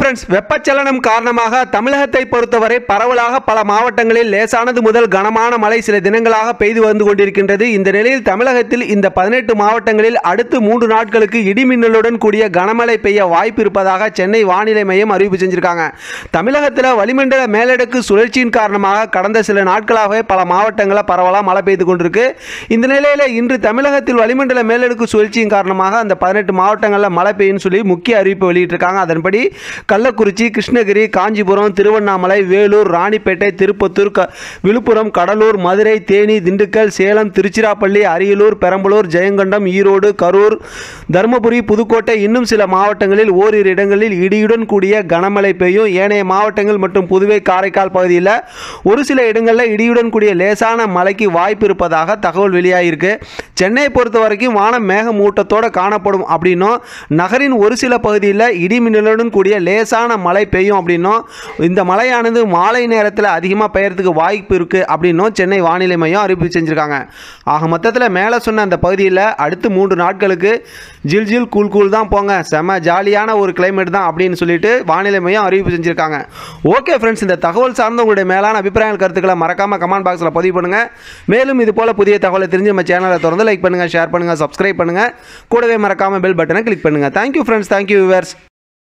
friends வெப்பச்சலனம் காரணமாக தமிழகத்தை பொறுத்தவரை பரவலாக பல மாவட்டங்களில் லேசானது முதல் கனமான மழை சில தினங்களாக பெய்து வந்து கொண்டிருக்கின்றது இந்த நிலையில் தமிழகத்தில் இந்த பதினெட்டு மாவட்டங்களில் அடுத்து மூன்று நாட்களுக்கு இடிமின்னலுடன் கூடிய கனமழை பெய்ய வாய்ப்பு இருப்பதாக சென்னை வானிலை மையம் அறிவிப்பு செஞ்சிருக்காங்க தமிழகத்தில் வளிமண்டல மேலடுக்கு சுழற்சியின் காரணமாக கடந்த சில நாட்களாகவே பல மாவட்டங்களில் பரவலாக மழை பெய்து கொண்டிருக்கு இந்த நிலையில் இன்று தமிழகத்தில் வளிமண்டல மேலடுக்கு சுழற்சியின் காரணமாக அந்த பதினெட்டு மாவட்டங்களில் மழை பெய்யும்னு சொல்லி முக்கிய அறிவிப்பு வெளியிட்டிருக்காங்க அதன்படி கள்ளக்குறிச்சி கிருஷ்ணகிரி காஞ்சிபுரம் திருவண்ணாமலை வேலூர் ராணிப்பேட்டை திருப்பத்தூர் க விழுப்புரம் கடலூர் மதுரை தேனி திண்டுக்கல் சேலம் திருச்சிராப்பள்ளி அரியலூர் பெரம்பலூர் ஜெயங்கொண்டம் ஈரோடு கரூர் தருமபுரி புதுக்கோட்டை இன்னும் சில மாவட்டங்களில் ஓரிரு இடங்களில் இடியுடன் கூடிய கனமழை பெய்யும் ஏனைய மாவட்டங்கள் மற்றும் புதுவை காரைக்கால் பகுதியில் ஒரு சில இடங்களில் இடியுடன் கூடிய லேசான மழைக்கு வாய்ப்பு இருப்பதாக தகவல் வெளியாகிருக்கு சென்னையை பொறுத்த வரைக்கும் வானம் மேகமூட்டத்தோடு காணப்படும் அப்படின்னும் நகரின் ஒரு சில பகுதியில் இடி மின்னலுடன் கூடிய லேசான மழை பெய்யும் அப்படின்னும் இந்த மழையானது மாலை நேரத்தில் அதிகமாக பெய்யறதுக்கு வாய்ப்பு இருக்குது அப்படின்னும் சென்னை வானிலை மையம் அறிவிப்பு செஞ்சுருக்காங்க ஆக மொத்தத்தில் மேலே சொன்ன அந்த பகுதியில் அடுத்து மூன்று நாட்களுக்கு ஜில் ஜில் கூல் கூல் தான் போங்க செம ஜாலியான ஒரு கிளைமேட் தான் அப்படின்னு சொல்லிட்டு வானிலை மையம் அறிவிப்பு செஞ்சுருக்காங்க ஓகே ஃப்ரெண்ட்ஸ் இந்த தகவல் சார்ந்த உங்களுடைய மேலான அபிப்பிராயங்கள் கருத்துக்களை மறக்காமல் கமெண்ட் பாக்ஸில் பதிவு பண்ணுங்கள் மேலும் இது போல் புதிய தகவலை தெரிஞ்சு நம்ம சேனலை தொடர்ந்து லைக் பண்ணுங்கள் ஷேர் பண்ணுங்கள் சப்ஸ்கிரைப் பண்ணுங்கள் கூடவே மறக்காமல் பெல் பட்டனை கிளிக் பண்ணுங்கள் தேங்க்யூ ஃப்ரெண்ட்ஸ் தேங்க்யூ விவர்ஸ்